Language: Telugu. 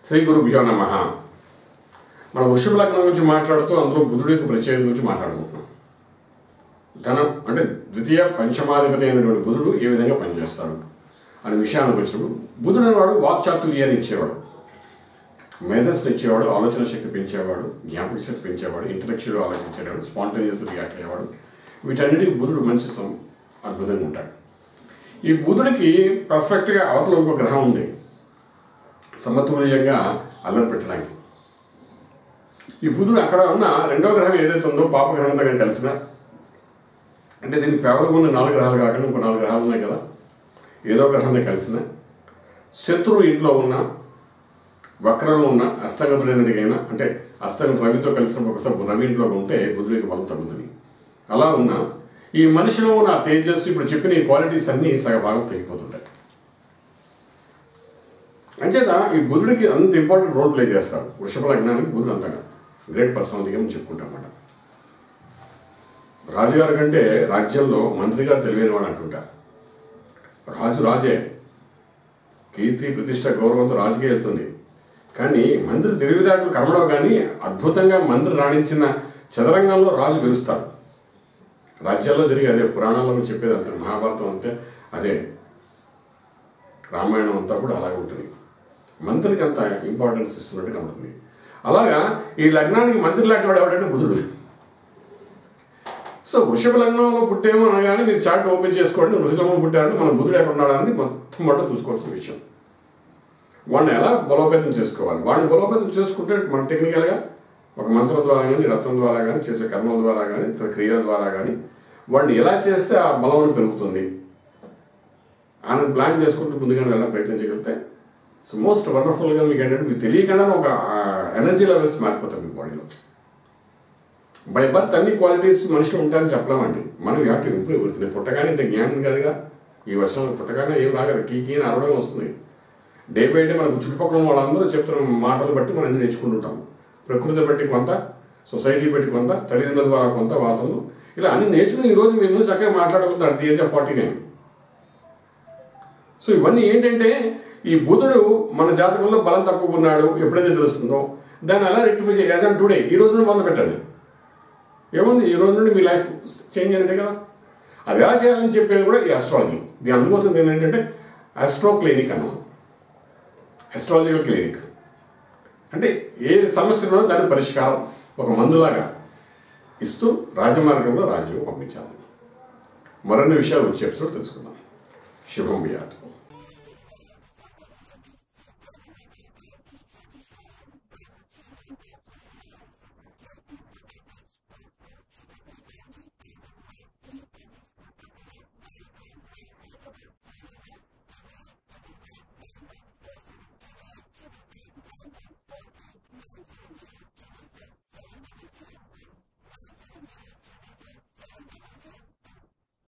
శ్రీ గురుభ్యో నమ మన వృషభ లగ్నం గురించి మాట్లాడుతూ అందులో బుధుడి యొక్క ప్రత్యేకత గురించి మాట్లాడుకుంటున్నాం ధనం అంటే ద్వితీయ పంచమాధిపతి అయినటువంటి బుధుడు ఏ విధంగా పనిచేస్తాడు అనే విషయానికి వచ్చినప్పుడు బుధుడు అనేవాడు వాక్చాతుర్యాన్ని ఇచ్చేవాడు మేధస్సుని ఇచ్చేవాడు ఆలోచన శక్తి పెంచేవాడు జ్ఞాపక శక్తి పెంచేవాడు ఇంటలెక్చువల్ ఆలోచించేవాడు స్పాంటేనియస్ రియాక్ట్ అయ్యేవాడు వీటన్నిటికీ బుధుడు మంచి సం అద్భుతంగా ఉంటాడు ఈ బుధుడికి పర్ఫెక్ట్గా అవతల ఇంకో గ్రహం ఉంది సమతుల్యంగా అల్లరి పెట్టడానికి ఈ బుధుడు అక్కడ ఉన్న రెండో గ్రహం ఏదైతే ఉందో పాపగ్రహంతో కానీ కలిసిన అంటే దీనికి ఫేవర్గా ఉన్న నాలుగు గ్రహాలు కాకుండా ఇంకో నాలుగు గ్రహాలు ఉన్నాయి కదా ఏదో గ్రహంతో కలిసిన శత్రువు ఇంట్లో ఉన్న వక్రంలో ఉన్న అస్తగతుడైనటికైనా అంటే అస్తగం రవితో కలిసిన ఒకసారి రవి ఇంట్లో ఉంటే బుధుడికి బలం తగ్గుతుంది అలా ఉన్న ఈ మనిషిలో ఉన్న ఆ తేజస్సు ఇప్పుడు చెప్పిన ఈ క్వాలిటీస్ అన్నీ సగభాగం తగ్గిపోతుంటాయి అంచేత ఈ బుధుడికి అంత ఇంపార్టెంట్ రోల్ ప్లే చేస్తాడు వృషభ లగ్నానికి బుధుడు అంతగా గ్రేట్ పర్సనాలిటీగా మనం చెప్పుకుంటామన్నమాట రాజుగారి కంటే రాజ్యంలో మంత్రి గారు తెలివైన వాడు అంటుంటారు రాజు రాజే కీర్తి ప్రతిష్ట గౌరవంతో రాజుకే వెళ్తుంది కానీ మంత్రి తెలివితేటలు కర్మడవు కానీ అద్భుతంగా మంత్రి రాణించిన చదరంగంలో రాజు గెలుస్తాడు రాజ్యాల్లో జరిగే అదే పురాణాల్లో చెప్పేది అంతే మహాభారతం అంతే అదే రామాయణం అంతా కూడా అలాగే ఉంటుంది మంత్రికి అంత ఇంపార్టెన్స్ ఇస్తున్నట్టుగా ఉంటుంది అలాగా ఈ లగ్నానికి మంత్రి లాంటి వాడు ఎవడంటే బుధుడు సో వృషభ లగ్నంలో పుట్టేమో అనగానే మీరు చార్ట్ ఓపెన్ చేసుకోండి వృషభంలో పుట్టారంటే మన బుధుడు ఎక్కడ ఉన్నాడు అనేది మొత్తం మొదట చూసుకోవాల్సిన విషయం వాడిని ఎలా బలోపేతం చేసుకోవాలి వాడిని బలోపేతం చేసుకుంటే మన టెక్నికల్గా ఒక మంత్రం ద్వారా కానీ రత్నం ద్వారా కానీ చేసే కర్మల ద్వారా కానీ ఇతర క్రియల ద్వారా కానీ వాడిని ఎలా చేస్తే ఆ బలం పెరుగుతుంది అని ప్లాన్ చేసుకుంటూ ముందుగానే వెళ్ళడం ప్రయత్నం చేయగలిగితే సో మోస్ట్ వండర్ఫుల్గా మీకు ఏంటంటే మీకు తెలియకుండా ఒక ఎనర్జీ లెవెల్స్ మారిపోతాయి మీ బాడీలో బై బర్త్ అన్ని క్వాలిటీస్ మనిషిలో ఉంటాయని చెప్పలేమండి మనం హ్యావ్ టు ఇంప్రూవ్ అవుతుంది పుట్టగానే ఇంత జ్ఞానం కాదుగా ఈ వర్షం పుట్టగానే ఏం రాగదు కీ కీ అని అరవడం వస్తుంది డే బై డే మనకు చుట్టుపక్కల ఉన్న వాళ్ళందరూ చెప్తున్న మాటలు బట్టి మనం అన్ని నేర్చుకుంటుంటాం ప్రకృతి బట్టి కొంత సొసైటీ బట్టి కొంత తల్లిదండ్రుల ద్వారా కొంత వాసనలు ఇలా అన్ని నేర్చుకుని ఈరోజు మేము ముందు చక్కగా మాట్లాడగలుగుతాం at the age of forty nine so ఇవన్నీ ఏంటంటే ఈ బుధుడు మన జాతకంలో బలం తక్కువ ఉన్నాడు ఎప్పుడైతే తెలుస్తుందో దాన్ని అలా రెక్టిఫై చేయాలి యాజ్ ఆన్ టుడే ఈ రోజు నుండి మొదలు పెట్టండి ఏముంది ఈ రోజు నుండి మీ లైఫ్ చేంజ్ అయినట్టే కదా అది ఎలా చేయాలని చెప్పేది కూడా ఈ అస్ట్రాలజీ దీని అందుకోసం దీని ఏంటంటే అస్ట్రో క్లినిక్ అన్నాం అస్ట్రాలజికల్ క్లినిక్ అంటే ఏ సమస్య ఉన్నదో దాని పరిష్కారం ఒక మందులాగా ఇస్తూ రాజమార్గంలో రాజ్యం పంపించాలి మరిన్ని విషయాలు వచ్చే ఎపిసోడ్ తెలుసుకుందాం శుభం వ్యాధం